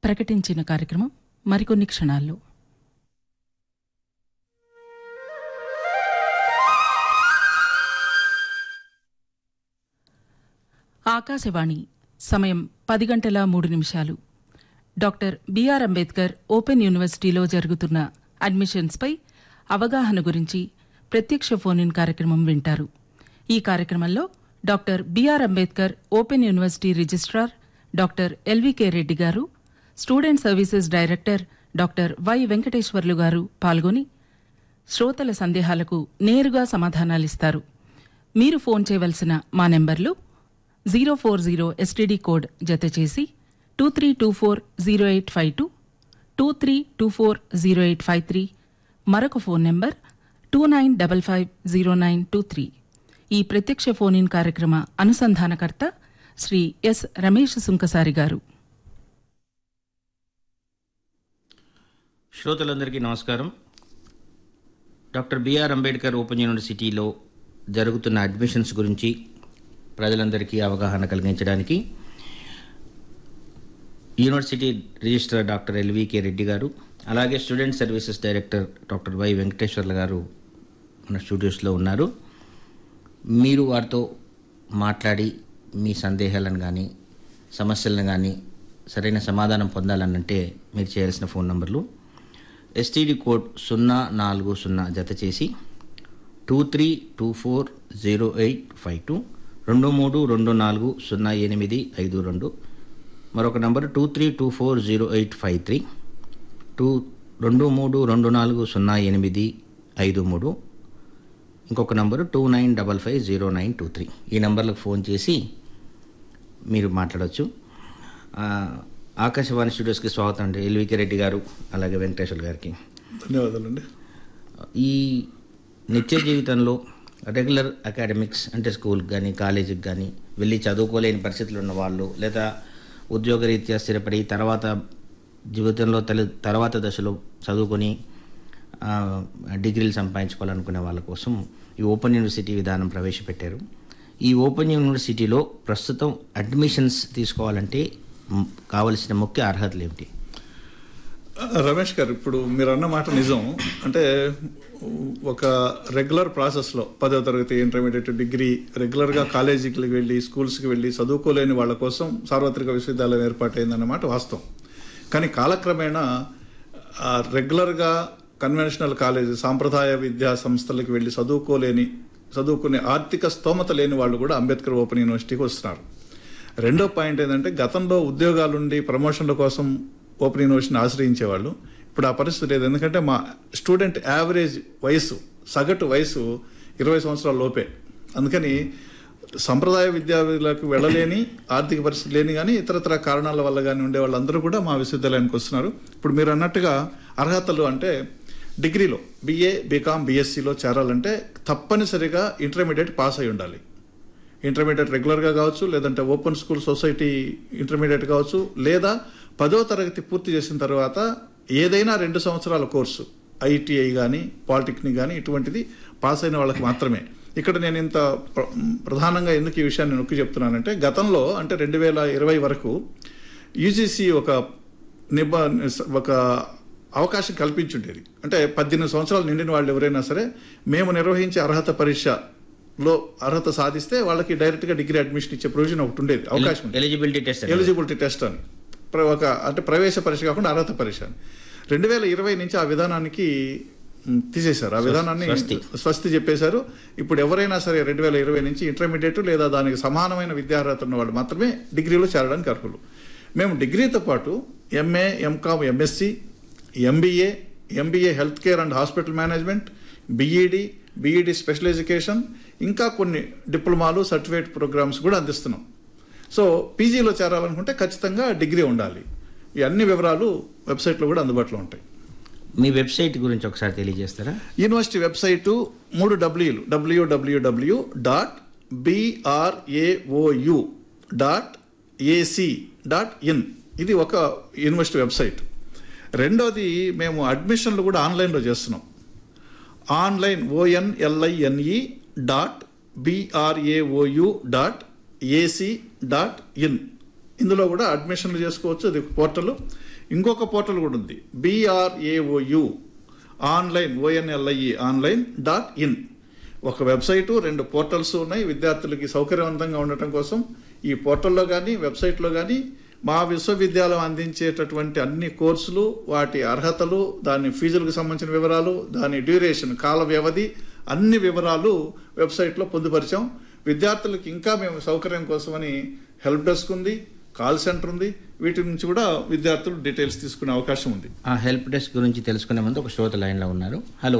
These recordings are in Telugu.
ప్రకటించిన కార్యక్రమం మరికొన్ని క్షణాల్లో ఆకాశవాణి సమయం పది గంటల మూడు నిమిషాలు డాక్టర్ బిఆర్ అంబేద్కర్ ఓపెన్ యూనివర్సిటీలో జరుగుతున్న అడ్మిషన్స్పై అవగాహన గురించి ప్రత్యక్ష ఫోన్ ఇన్ కార్యక్రమం వింటారు ఈ కార్యక్రమంలో doctor B R Ambedkar open university registrar doctor L V K Reddy garu student services director doctor Y Venkateswarlu garu పాల్గొని శ్రోతల సందేహాలకు నేరుగా సమాధానాలిస్తారు మీరు ఫోన్ చేయవలసిన మా నెంబర్లు zero four zero STD code జతచేసి two three two four zero eight five two two three two four zero eight five three మరొక phone number two nine double five zero nine two three ఈ ప్రత్యక్ష ఫోన్ ఇన్ కార్యక్రమ అనుసంధానకర్త శ్రీ ఎస్ రమేష్ సుంకసారి గారు శ్రోతలందరికీ నమస్కారం డాక్టర్ బిఆర్ అంబేద్కర్ ఓపెన్ యూనివర్సిటీలో జరుగుతున్న అడ్మిషన్స్ గురించి ప్రజలందరికీ అవగాహన కలిగించడానికి university registrar doctor L V K Reddy garu అలాగే student services director doctor Y Venkateswarlu garu మన స్టూడియోస్లో ఉన్నారు మీరు వారితో మాట్లాడి మీ సందేహాలను కానీ సమస్యలను కానీ సరైన సమాధానం పొందాలనంటే మీరు చేయాల్సిన ఫోన్ నంబర్లు ఎస్టీడీ కోడ్ సున్నా నాలుగు సున్నా జత చేసి two three two four zero eight five two రెండు మూడు రెండు నాలుగు సున్నా ఎనిమిది ఐదు రెండు మరొక number two three two four zero eight five three two రెండు మూడు రెండు నాలుగు సున్నా ఎనిమిది ఐదు మూడు ఇంకొక number two nine double five zero nine two three ఈ నంబర్లకు ఫోన్ చేసి మీరు మాట్లాడవచ్చు ఆ, ఆకాశవాణి స్టూడియోస్కి స్వాగతం అండి ఎల్వికే రెడ్డి గారు అలాగే వెంకటేశ్వర గారికి ధన్యవాదాలండి ఈ నిత్య జీవితంలో రెగ్యులర్ అకాడమిక్స్ అంటే స్కూల్కి కానీ కాలేజీకి కానీ వెళ్ళి చదువుకోలేని పరిస్థితులు ఉన్న వాళ్ళు లేదా ఉద్యోగరీత్యా స్థిరపడి తర్వాత జీవితంలో తల తర్వాత దశలో చదువుకొని ఆ, డిగ్రీలు సంపాదించుకోవాలనుకునే వాళ్ళ కోసం ఈ ఓపెన్ యూనివర్సిటీ విధానం ప్రవేశపెట్టారు ఈ ఓపెన్ యూనివర్సిటీలో ప్రస్తుతం అడ్మిషన్స్ తీసుకోవాలంటే మ్, కావలసిన ముఖ్య అర్హతలు ఏమిటి రమేష్ గారు ఇప్పుడు మీరు అన్న మాట నిజం అంటే ఒక రెగ్యులర్ ప్రాసెస్లో పదవ తరగతి ఇంటర్మీడియట్ డిగ్రీ రెగ్యులర్గా కాలేజీకి వెళ్ళి స్కూల్స్కి వెళ్ళి చదువుకోలేని వాళ్ళ కోసం సార్వత్రిక విశ్వవిద్యాలయం ఏర్పాటైందన్నమాట వాస్తవం కానీ కాలక్రమేణా ఆ, రెగ్యులర్గా కన్వెన్షనల్ కాలేజీ సాంప్రదాయ విద్యా సంస్థలకు వెళ్ళి చదువుకోలేని చదువుకునే ఆర్థిక స్తోమత లేని వాళ్ళు కూడా అంబేద్కర్ ఓపెన్ యూనివర్సిటీకి వస్తున్నారు రెండో పాయింట్ ఏంటంటే గతంలో ఉద్యోగాలుండి ప్రమోషన్ల కోసం ఓపెన్ యూనివర్సిటీని ఆశ్రయించేవాళ్ళు ఇప్పుడు ఆ పరిస్థితి లేదు ఎందుకంటే మా స్టూడెంట్ యావరేజ్ వయసు సగటు వయసు ఇరవై సంవత్సరాల లోపే అందుకని సంప్రదాయ విద్యార్థులకు వెళ్ళలేని ఆర్థిక పరిస్థితి లేని కానీ ఇతరతర కారణాల వల్ల కానీ ఉండే వాళ్ళందరూ కూడా మా విశ్వవిద్యాలయానికి వస్తున్నారు ఇప్పుడు మీరు అన్నట్టుగా అర్హతలు అంటే డిగ్రీలో బిఏ బీకామ్ బీఎస్సీలో చేరాలంటే తప్పనిసరిగా ఇంటర్మీడియట్ పాస్ అయి ఉండాలి ఇంటర్మీడియట్ రెగ్యులర్గా కావచ్చు లేదంటే ఓపెన్ స్కూల్ సొసైటీ ఇంటర్మీడియట్ కావచ్చు లేదా పదో తరగతి పూర్తి చేసిన తర్వాత ఏదైనా రెండు సంవత్సరాల కోర్సు ఐటీఐ కానీ పాలిటెక్నిక్ కానీ ఇటువంటిది పాస్ అయిన వాళ్ళకి మాత్రమే ఇక్కడ నేను ఇంత ప్ర- ప్రధానంగా ఎందుకు ఈ విషయాన్ని నొక్కి చెప్తున్నానంటే గతంలో అంటే రెండు వేల ఇరవై వరకు యూజీసీ ఒక నిబ ఒక అవకాశం కల్పించుండేది అంటే పద్దెనిమిది సంవత్సరాలు నిండిన వాళ్ళు ఎవరైనా సరే మేము నిర్వహించే అర్హత పరీక్షలో అర్హత సాధిస్తే వాళ్ళకి డైరెక్ట్ గా డిగ్రీ అడ్మిషన్ ఇచ్చే ప్రొవిజన్ ఒకటి ఉండేది అవకాశం ఉండేది. ఎలిజిబిలిటీ టెస్ట్ ఎలిజిబిలిటీ టెస్ట్ అని ప్ర- ఒక అంటే ప్రవేశ పరీక్ష కాకుండా అర్హత పరీక్ష అని రెండు వేల ఇరవై నుంచి ఆ విధానానికి మ్, తీసేశారు ఆ విధానాన్ని స్వస్తి. స్వస్తి చెప్పేశారు ఇప్పుడు ఎవరైనా సరే రెండు వేల ఇరవై నుంచి ఇంటర్మీడియట్ లేదా దానికి సమానమైన విద్యార్హత ఉన్న వాళ్ళు మాత్రమే డిగ్రీలో చేరడానికి అర్హులు మేము డిగ్రీతో పాటు MA MCom MSc MBA MBA health care and hospital management BEd BEd special education ఇంకా కొన్ని డిప్లొమాలు సర్టిఫికేట్ ప్రోగ్రామ్స్ కూడా అందిస్తున్నాం సో పీజీలో చేరాలనుకుంటే ఖచ్చితంగా డిగ్రీ ఉండాలి ఈ అన్ని వివరాలు వెబ్సైట్లో కూడా అందుబాటులో ఉంటాయి మీ వెబ్సైట్ గురించి ఒకసారి తెలియజేస్తారా యూనివర్సిటీ వెబ్సైటు మూడు డబ్ల్యూలు WWW dot BRAOU dot AC dot in ఇది ఒక యూనివర్సిటీ వెబ్సైట్ రెండోది మేము అడ్మిషన్లు కూడా ఆన్లైన్లో చేస్తున్నాం online ONLINE dot BRAOU dot AC dot in ఇందులో కూడా అడ్మిషన్లు చేసుకోవచ్చు అది పోర్టల్ ఇంకొక పోర్టల్ కూడా ఉంది BRAOU online ONLINE online dot in ఒక వెబ్సైటు రెండు పోర్టల్స్ ఉన్నాయి విద్యార్థులకి సౌకర్యవంతంగా ఉండటం కోసం ఈ పోర్టల్లో కానీ వెబ్సైట్లో కానీ మా విశ్వవిద్యాలయం అందించేటటువంటి అన్ని కోర్సులు వాటి అర్హతలు దాని ఫీజులకు సంబంధించిన వివరాలు దాని డ్యూరేషన్ కాల వ్యవధి అన్ని వివరాలు వెబ్సైట్లో పొందుపరిచాం విద్యార్థులకు ఇంకా మేము సౌకర్యం కోసమని హెల్ప్ డెస్క్ ఉంది కాల్ సెంటర్ ఉంది వీటి నుంచి కూడా విద్యార్థులు డీటెయిల్స్ తీసుకునే అవకాశం ఉంది ఆ హెల్ప్ డెస్క్ గురించి తెలుసుకునే ముందు ఒక శ్రోత లైన్లో ఉన్నారు hello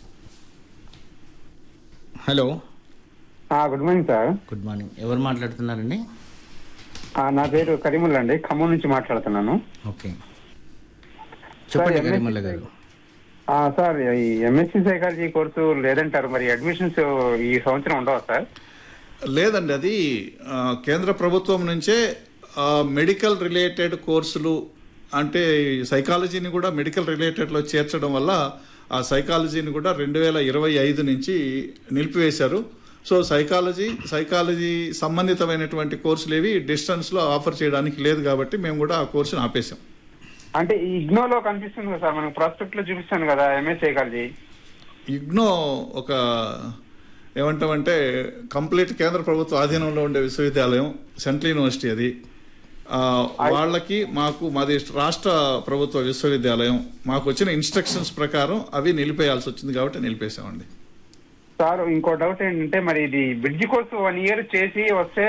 hello good morning sir good morning ఎవరు మాట్లాడుతున్నారండి ఆ, నా పేరు కరీముల్ అండి ఖమ్మం నుంచి మాట్లాడుతున్నాను ఓకే చెప్పండి సార్, కరీమల్ల MSc గారు ఆ, సార్ ఈ ఎంఎస్సీ సైకాలజీ కోర్సు లేదంటారు మరి అడ్మిషన్స్ ఈ సంవత్సరం ఉండవా సార్ లేదండి అది ఆ, కేంద్ర ప్రభుత్వం నుంచే ఆ, మెడికల్ రిలేటెడ్ కోర్సులు అంటే ఈ సైకాలజీని కూడా మెడికల్ రిలేటెడ్లో చేర్చడం వల్ల ఆ సైకాలజీని కూడా రెండు వేల ఇరవై ఐదు నుంచి నిలిపివేశారు సో సైకాలజీ సైకాలజీ సంబంధితమైనటువంటి కోర్సులు ఏవి డిస్టెన్స్లో ఆఫర్ చేయడానికి లేదు కాబట్టి మేము కూడా ఆ కోర్సును ఆపేశాం అంటే ఈ ఇగ్నోలో కనిపిస్తుంది కదా సార్ మనకు ప్రాస్పెక్ట్ లో చూపిస్తాను కదా ఎంఎస్ సైకాలజీ ఇగ్నో ఒక ఏమంటామంటే కంప్లీట్ కేంద్ర ప్రభుత్వ ఆధీనంలో ఉండే విశ్వవిద్యాలయం సెంట్రల్ యూనివర్సిటీ అది ఆ, వాళ్ళకి మాకు మాది రాష్ట్ర ప్రభుత్వ విశ్వవిద్యాలయం మాకు వచ్చిన ఇన్స్ట్రక్షన్స్ ప్రకారం అవి నిలిపేయాల్సి వచ్చింది కాబట్టి నిలిపేశామండి సార్ ఇంకో డౌట్ ఏంటంటే మరి ఇది బ్రిడ్జ్ కోర్సు వన్ ఇయర్ చేసి వస్తే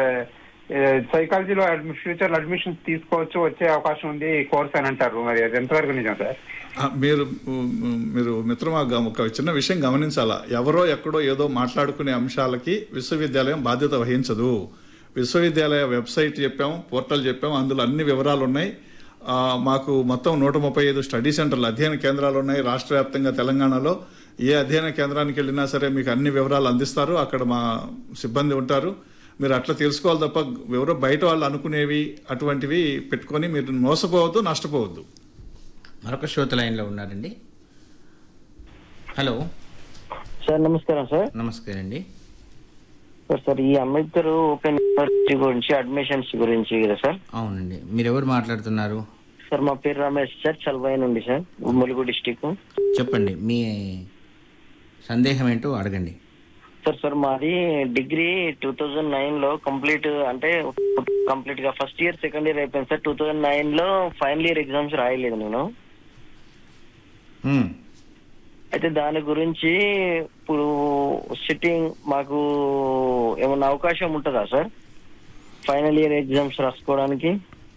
సైకాలజీలో ఫ్యూచర్ అడ్మిషన్స్ తీసుకోవచ్చు వచ్చే అవకాశం ఉంది కోర్స్ అని అంటారు మరి అది ఎంతవరకు నిజం సార్ ఆ, మీరు ఉమ్, మీరు మిత్రమా గమ- ఒక చిన్న విషయం గమనించాలా ఎవరో ఎక్కడో ఏదో మాట్లాడుకునే అంశాలకి విశ్వవిద్యాలయం బాధ్యత వహించదు విశ్వవిద్యాలయ వెబ్సైట్ చెప్పాం పోర్టల్ చెప్పాం అందులో అన్ని వివరాలు ఉన్నాయి ఆ, మాకు మొత్తం నూట ముప్పై ఐదు స్టడీ సెంటర్లు అధ్యయన కేంద్రాలు ఉన్నాయి రాష్ట్ర వ్యాప్తంగా తెలంగాణలో ఏ అధ్యయన కేంద్రానికి వెళ్ళినా సరే మీకు అన్ని వివరాలు అందిస్తారు అక్కడ మా సిబ్బంది ఉంటారు మీరు అట్లా తెలుసుకోవాలి తప్ప ఎవరో బయట వాళ్ళు అనుకునేవి అటువంటివి పెట్టుకొని మీరు మోసపోవద్దు నష్టపోవద్దు మరొక శ్రోత లైన్లో ఉన్నారండి హలో సార్ నమస్కారం సార్ నమస్కారం అండి సార్ సార్ ఈ అంబేద్కర్ ఓపెన్ యూనివర్సిటీ గురించి అడ్మిషన్స్ గురించి కదా సార్ అవునండి మీరు ఎవరు మాట్లాడుతున్నారు సార్ మా పేరు రమేష్ సార్ చల్వాయి నుండి సార్ ములుగు డిస్టిక్ చెప్పండి మీ సందేహం ఏంటో అడగండి సార్ సార్ మాది డిగ్రీ టూ థౌజండ్ నైన్ లో కంప్లీట్ అంటే కంప్లీట్ గా ఫస్ట్ ఇయర్ సెకండ్ ఇయర్ అయిపోయింది సార్ టూ థౌజండ్ నైన్ లో ఫైనల్ ఇయర్ ఎగ్జామ్స్ రాయలేదు నేను హ్మ్. అయితే దాని గురించి ఇప్పుడు సిట్టింగ్ మాకు ఏమన్నా అవకాశం ఉంటుందా సార్ ఫైనల్ ఇయర్ ఎగ్జామ్స్ రాసుకోవడానికి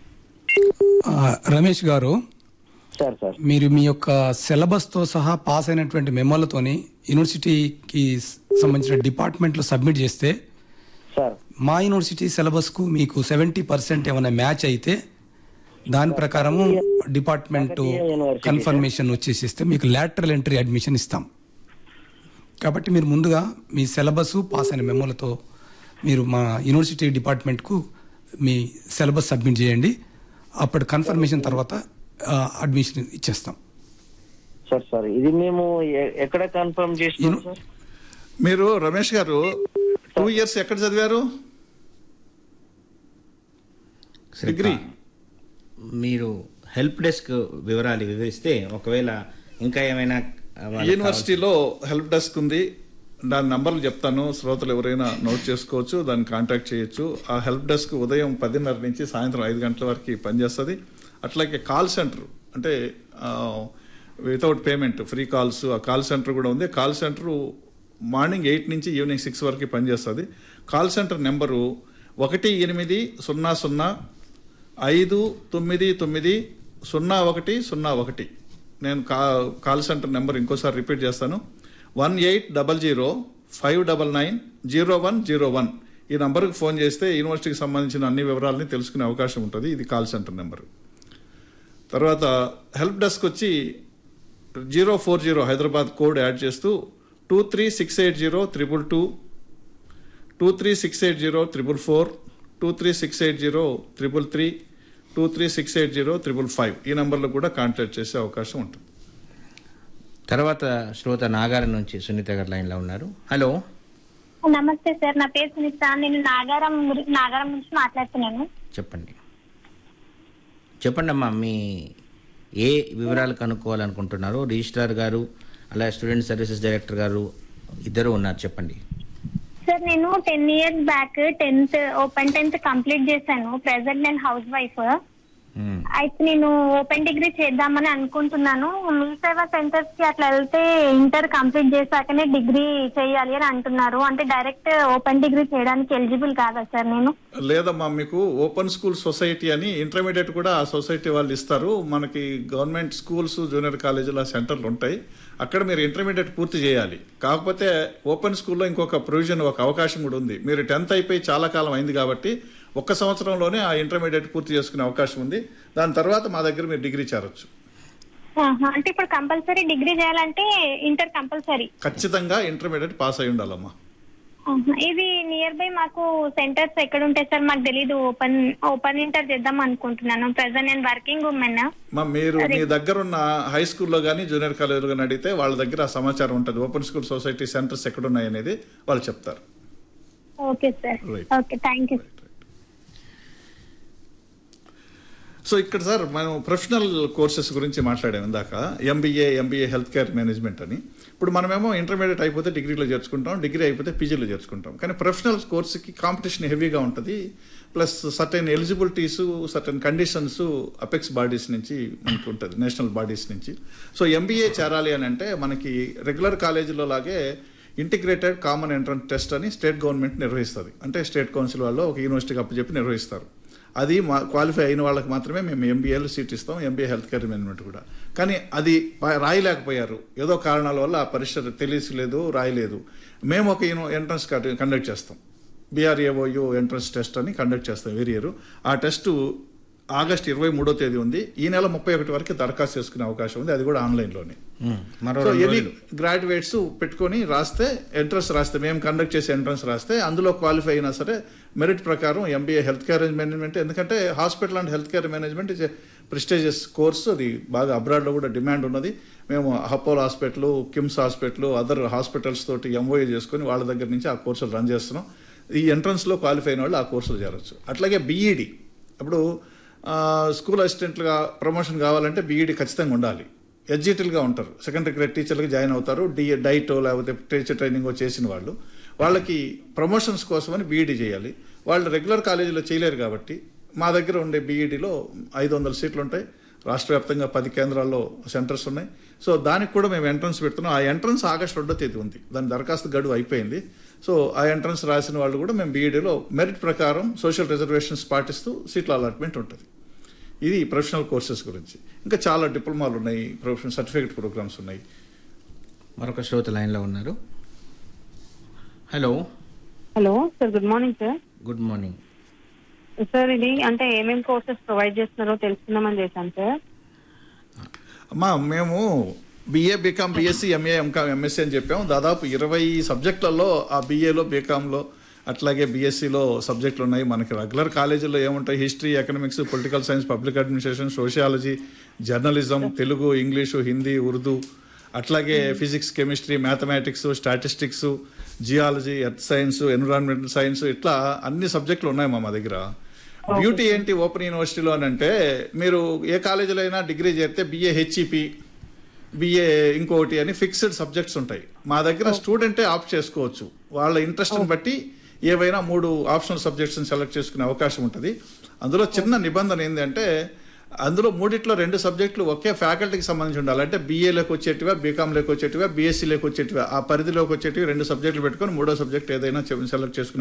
ఆ, రమేష్ గారు సార్ సార్ మీరు మీ యొక్క సిలబస్ తో సహా పాస్ అయినటువంటి మెమోలతోని యూనివర్సిటీకి సంబంధించిన డిపార్ట్మెంట్లో సబ్మిట్ చేస్తే సార్ మా యూనివర్సిటీ సిలబస్ కు మీకు సెవెంటీ పర్సెంట్ ఏమైనా మ్యాచ్ అయితే దాని ప్రకారము డిపార్ట్మెంట్ కాకతీయ యూనివర్సిటీ, కన్ఫర్మేషన్ వచ్చేసిస్తే మీకు లాటరల్ ఎంట్రీ అడ్మిషన్ ఇస్తాం కాబట్టి మీరు ముందుగా మీ సిలబస్ పాస్ అయిన మెమోలతో మీరు మా యూనివర్సిటీ డిపార్ట్మెంట్కు మీ సిలబస్ సబ్మిట్ చేయండి అప్పుడు కన్ఫర్మేషన్ తర్వాత ఆ, అడ్మిషన్ ఇచ్చేస్తాం సార్ సార్ ఇది మేము ఎ- ఎక్కడ కన్ఫర్మ్ చేసినాం ఇను- సార్ మీరు రమేష్ గారు టూ ఇయర్స్ ఎక్కడ చదివారు డిగ్రీ మీరు హెల్ప్ డెస్క్ వివరాలు వివరిస్తే ఒకవేళ ఇంకా ఏమైనా వాళ్ళకి యూనివర్సిటీలో హెల్ప్ డెస్క్ ఉంది దాని నంబర్లు చెప్తాను శ్రోతలు ఎవరైనా నోట్ చేసుకోవచ్చు దాన్ని కాంటాక్ట్ చేయొచ్చు ఆ హెల్ప్ డెస్క్ ఉదయం పదిన్నర నుంచి సాయంత్రం ఐదు గంటల వరకు పనిచేస్తుంది అట్లాగే కాల్ సెంటర్ అంటే వితౌట్ పేమెంట్ ఫ్రీ కాల్స్ ఆ కాల్ సెంటర్ కూడా ఉంది కాల్ సెంటర్ మార్నింగ్ ఎయిట్ నుంచి ఈవినింగ్ సిక్స్ వరకు పనిచేస్తుంది కాల్ సెంటర్ నెంబరు ఒకటి ఎనిమిది సున్నా సున్నా ఐదు తొమ్మిది తొమ్మిది సున్నా ఒకటి సున్నా ఒకటి నేను కా కాల్ సెంటర్ నెంబర్ ఇంకోసారి రిపీట్ చేస్తాను one eight double zero five double nine zero one zero one ఈ నంబర్కి ఫోన్ చేస్తే యూనివర్సిటీకి సంబంధించిన అన్ని వివరాలని తెలుసుకునే అవకాశం ఉంటుంది ఇది కాల్ సెంటర్ నెంబర్ తర్వాత హెల్ప్ డెస్క్ వచ్చి zero four zero Hyderabad code add చేస్తూ two three six eight zero triple two two three six eight zero triple four two three six eight zero triple three two three six eight zero triple five ఈ నంబర్లో కూడా కాంటాక్ట్ చేసే అవకాశం ఉంటుంది తర్వాత శ్రోత నాగారం నుంచి సునీత గారు లైన్లో ఉన్నారు హలో నమస్తే సార్ నా పేరు సునీత నేను నాగారం గురి- నాగారం నుంచి మాట్లాడుతున్నాను చెప్పండి చెప్పండి అమ్మా మీ ఏ వివరాలు కనుక్కోవాలనుకుంటున్నారో రిజిస్ట్రార్ గారు అలాగే స్టూడెంట్ సర్వీసెస్ డైరెక్టర్ గారు ఇద్దరు ఉన్నారు చెప్పండి సార్ నేను ten years back tenth open tenth complete చేశాను ప్రెసెంట్ నేను హౌస్ వైఫ్ మ్మ్. అయితే నేను ఓపెన్ డిగ్రీ చేద్దామని అనుకుంటున్నాను మీ సేవా సెంటర్స్ కి అట్లా వెళ్తే ఇంటర్ కంప్లీట్ చేశాకనే డిగ్రీ చేయాలి అని అంటున్నారు అంటే డైరెక్ట్ ఓపెన్ డిగ్రీ చేయడానికి ఎలిజిబుల్ కాదా సార్ నేను లేదమ్మా మీకు ఓపెన్ స్కూల్ సొసైటీ అని ఇంటర్మీడియట్ కూడా ఆ సొసైటీ వాళ్ళు ఇస్తారు మనకి గవర్నమెంట్ స్కూల్స్ జూనియర్ కాలేజీల సెంటర్లు ఉంటాయి అక్కడ మీరు ఇంటర్మీడియట్ పూర్తి చేయాలి కాకపోతే ఓపెన్ స్కూల్లో ఇంకొక ప్రొవిజన్ ఒక అవకాశం కూడా ఉంది మీరు టెన్త్ అయిపోయి చాలా కాలం అయింది కాబట్టి ఒక్క సంవత్సరంలోనే ఆ ఇంటర్మీడియట్ పూర్తి చేసుకునే అవకాశం ఉంది దాని తర్వాత మా దగ్గర మీరు డిగ్రీ చేరొచ్చు ఆహా, అంటే ఇప్పుడు కంపల్సరీ డిగ్రీ చేయాలంటే ఇంటర్ కంపల్సరీ ఖచ్చితంగా ఇంటర్మీడియట్ పాస్ అయి ఉండాలమ్మా ఆహా. ఇది నియర్ బై మాకు సెంటర్స్ ఎక్కడ ఉంటాయి సార్ మాకు తెలీదు ఓపెన్ ఓపెన్ ఇంటర్ చేద్దాం అనుకుంటున్నాను ప్రెసెంట్ నేను వర్కింగ్ ఉమెన్ మా మీరు మీ దగ్గర ఉన్న హై స్కూల్లో కానీ జూనియర్ కాలేజీలో కానీ అడిగితే వాళ్ళ దగ్గర ఆ సమాచారం ఉంటుంది ఓపెన్ స్కూల్ సొసైటీ సెంటర్స్ ఎక్కడున్నాయి అనేది వాళ్ళు చెప్తారు okay sir Right. Okay thank you so ఇక్కడ సార్ మనం ప్రొఫెషనల్ కోర్సెస్ గురించి మాట్లాడాము ఇందాక MBA MBA health care management అని ఇప్పుడు మనమేమో ఇంటర్మీడియట్ అయిపోతే డిగ్రీలో చేర్చుకుంటాం డిగ్రీ అయిపోతే పీజీలో చేర్చుకుంటాం కానీ ప్రొఫెషనల్ కోర్సుకి కాంపిటీషన్ హెవీగా ఉంటుంది plus certain eligibilities certain conditions apex bodies నుంచి మనకి ఉంటుంది నేషనల్ బాడీస్ నుంచి సో ఎంబీఏ చేరాలి అని అంటే మనకి రెగ్యులర్ కాలేజీలో లాగే ఇంటిగ్రేటెడ్ కామన్ ఎంట్రన్స్ టెస్ట్ అని స్టేట్ గవర్నమెంట్ నిర్వహిస్తుంది అంటే స్టేట్ కౌన్సిల్ వాళ్ళు ఒక యూనివర్సిటీకి అప్పచెప్పి నిర్వహిస్తారు అది మా క్వాలిఫై అయిన వాళ్ళకి మాత్రమే మేము ఎంబీఏలో సీట్ ఇస్తాం ఎంబీఏ హెల్త్ కేర్ మేనేజ్మెంట్ కూడా కానీ అది పా- రాయలేకపోయారు ఏదో కారణాల వల్ల ఆ పరీక్ష తెలియలేదు రాయలేదు మేము ఒక యూనో ఎంట్రన్స్ కండక్ట్ చేస్తాం బీఆర్ఏఓయు ఎంట్రన్స్ టెస్ట్ అని కండక్ట్ చేస్తాం వెరీ ఇయర్ ఆ టెస్ట్ ఆగస్ట్ ఇరవై మూడో తేదీ ఉంది ఈ నెల ముప్పై ఒకటి వరకు దరఖాస్తు చేసుకునే అవకాశం ఉంది అది కూడా ఆన్లైన్లోనే మ్మ్. మరో సో రెండు ఎనీ రోజులు గ్రాడ్యుయేట్స్ పెట్టుకొని రాస్తే ఎంట్రన్స్ రాస్తే మేము కండక్ట్ చేసే ఎంట్రన్స్ రాస్తే అందులో క్వాలిఫై అయినా సరే మెరిట్ ప్రకారం ఎంబీఏ హెల్త్ కేర్ మేనేజ్మెంట్ ఎందుకంటే hospital and health care management is prestigious course అది బాగా అబ్రాడ్లో కూడా డిమాండ్ ఉన్నది మేము Apollo hospital KIMS hospital other hospitals తోటి ఎంఓఏ చేసుకొని వాళ్ళ దగ్గర నుంచి ఆ కోర్సులు రన్ చేస్తున్నాం ఈ ఎంట్రన్స్లో క్వాలిఫై అయిన వాళ్ళు ఆ కోర్సులు చేరొచ్చు అట్లాగే బీఈడి ఇప్పుడు ఆ, స్కూల్ అసిస్టెంట్లుగా ప్రమోషన్ కావాలంటే బీఈడి ఖచ్చితంగా ఉండాలి ఎడ్జిటల్గా ఉంటారు సెకండరీ గ్రేడ్ టీచర్లుగా జాయిన్ అవుతారు డి డైటో లేకపోతే టీచర్ ట్రైనింగ్ చేసిన వాళ్ళు వాళ్ళకి ప్రమోషన్స్ కోసమని బీఈడి చేయాలి వాళ్ళు రెగ్యులర్ కాలేజీలో చేయలేరు కాబట్టి మా దగ్గర ఉండే బీఈడిలో ఐదు వందల సీట్లు ఉంటాయి రాష్ట్ర వ్యాప్తంగా పది కేంద్రాల్లో సెంటర్స్ ఉన్నాయి సో దానికి కూడా మేము ఎంట్రన్స్ పెడుతున్నాం ఆ ఎంట్రన్స్ ఆగస్ట్ రెండో తేదీ ఉంది దాని దరఖాస్తు గడువు అయిపోయింది సో ఆ ఎంట్రన్స్ రాసిన వాళ్ళు కూడా మేము బీఈడీలో మెరిట్ ప్రకారం సోషల్ రిజర్వేషన్స్ పాటిస్తూ సీట్ల అలాట్మెంట్ ఉంటుంది ఇది ప్రొఫెషనల్ కోర్సెస్ గురించి ఇంకా చాలా డిప్లొమాలు ఉన్నాయి ప్రొఫెషనల్ సర్టిఫికేట్ ప్రోగ్రామ్స్ ఉన్నాయి మరొక శ్రోత లైన్లో ఉన్నారు hello hello sir good morning sir good morning sir ఇది అంటే ఏమేమి కోర్సెస్ ప్రొవైడ్ చేస్తున్నారో తెలుసుకుందామని చేశాను సార్ అమ్మా మేము BA BCom BSc MA MCom MSc అని చెప్పాము దాదాపు ఇరవై సబ్జెక్టులలో ఆ బీఏలో బీకామ్లో అట్లాగే బీఎస్సీలో సబ్జెక్టులు ఉన్నాయి మనకి రెగ్యులర్ కాలేజీలో ఏముంటాయి history economics political science public administration sociology journalism Telugu English Hindi Urdu అట్లాగే physics chemistry mathematics statistics geology earth science environmental science ఇట్లా అన్ని సబ్జెక్టులు ఉన్నాయి మా మా దగ్గర బ్యూటీ ఏంటి ఓపెన్ యూనివర్సిటీలో అని అంటే మీరు ఏ కాలేజీలో అయినా డిగ్రీ చేస్తే బిఏ హెచ్ఈపి బిఏ ఇంకోటి అని ఫిక్స్డ్ సబ్జెక్ట్స్ ఉంటాయి మా దగ్గర స్టూడెంటే ఆప్ట్ చేసుకోవచ్చు వాళ్ళ ఇంట్రెస్ట్ని బట్టి ఏవైనా మూడు ఆప్షనల్ సబ్జెక్ట్స్ సెలెక్ట్ చేసుకునే అవకాశం ఉంటుంది అందులో చిన్న నిబంధన ఏంటంటే అందులో మూడిట్లో రెండు సబ్జెక్టులు ఒకే ఫ్యాకల్టీకి సంబంధించి ఉండాలి అంటే బీఏలోకి వచ్చేటివా బీకామ్లోకి వచ్చేటివా బీఎస్సీలోకి వచ్చేటివా ఆ పరిధిలోకి వచ్చేటివి రెండు సబ్జెక్టులు పెట్టుకొని మూడో సబ్జెక్ట్ ఏదైనా సెలెక్ట్ చేసుకునే